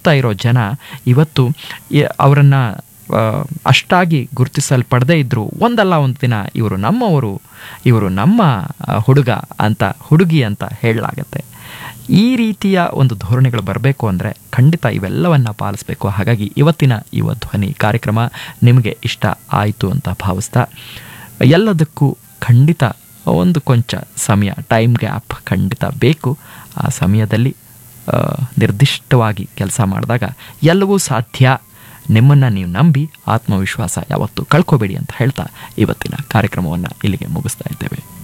ಸುತ್ತ ಇರೋ ಜನ ಇವತ್ತು ಅವರನ್ನು ಅಷ್ಟಾಗಿ ಗುರುತಿಸಲ್ಪಡದೇ ಇದ್ದರೂ ಒಂದಲ್ಲ ಒಂದು ದಿನ ಇವರು ನಮ್ಮವರು ಇವರು ನಮ್ಮ ಆ, ಹುಡುಗ ಅಂತ ಹುಡುಗಿ ಅಂತ ಹೇಳಲಾಗತ್ತೆ ಈ ರೀತಿಯ ಒಂದು ಧೋರಣೆಗಳು ಬರಬೇಕು ಅಂದರೆ ಖಂಡಿತ ಇವೆಲ್ಲವನ್ನ ಪಾಲಿಸಬೇಕು ಹಾಗಾಗಿ ಇವತ್ತಿನ ಯುವ ಧ್ವನಿ ಕಾರ್ಯಕ್ರಮ ನಿಮಗೆ ಇಷ್ಟ ಆಯಿತು ಅಂತ ಭಾವಿಸ್ತಾ ಎಲ್ಲದಕ್ಕೂ ಖಂಡಿತ ಒಂದು ಕೊಂಚ ಸಮಯ ಟೈಮ್ ಗ್ಯಾಪ್ ಖಂಡಿತ ಬೇಕು ಆ ಸಮಯದಲ್ಲಿ ಆ, ನಿರ್ದಿಷ್ಟವಾಗಿ ಕೆಲಸ ಮಾಡಿದಾಗ ಎಲ್ಲವೂ ಸಾಧ್ಯ ನಿಮ್ಮನ್ನು ನೀವು ನಂಬಿ ಆತ್ಮವಿಶ್ವಾಸ ಯಾವತ್ತೂ ಕಳ್ಕೊಬೇಡಿ ಅಂತ ಹೇಳ್ತಾ ಇವತ್ತಿನ ಕಾರ್ಯಕ್ರಮವನ್ನು ಇಲ್ಲಿಗೆ ಮುಗಿಸ್ತಾ ಇದ್ದೇವೆ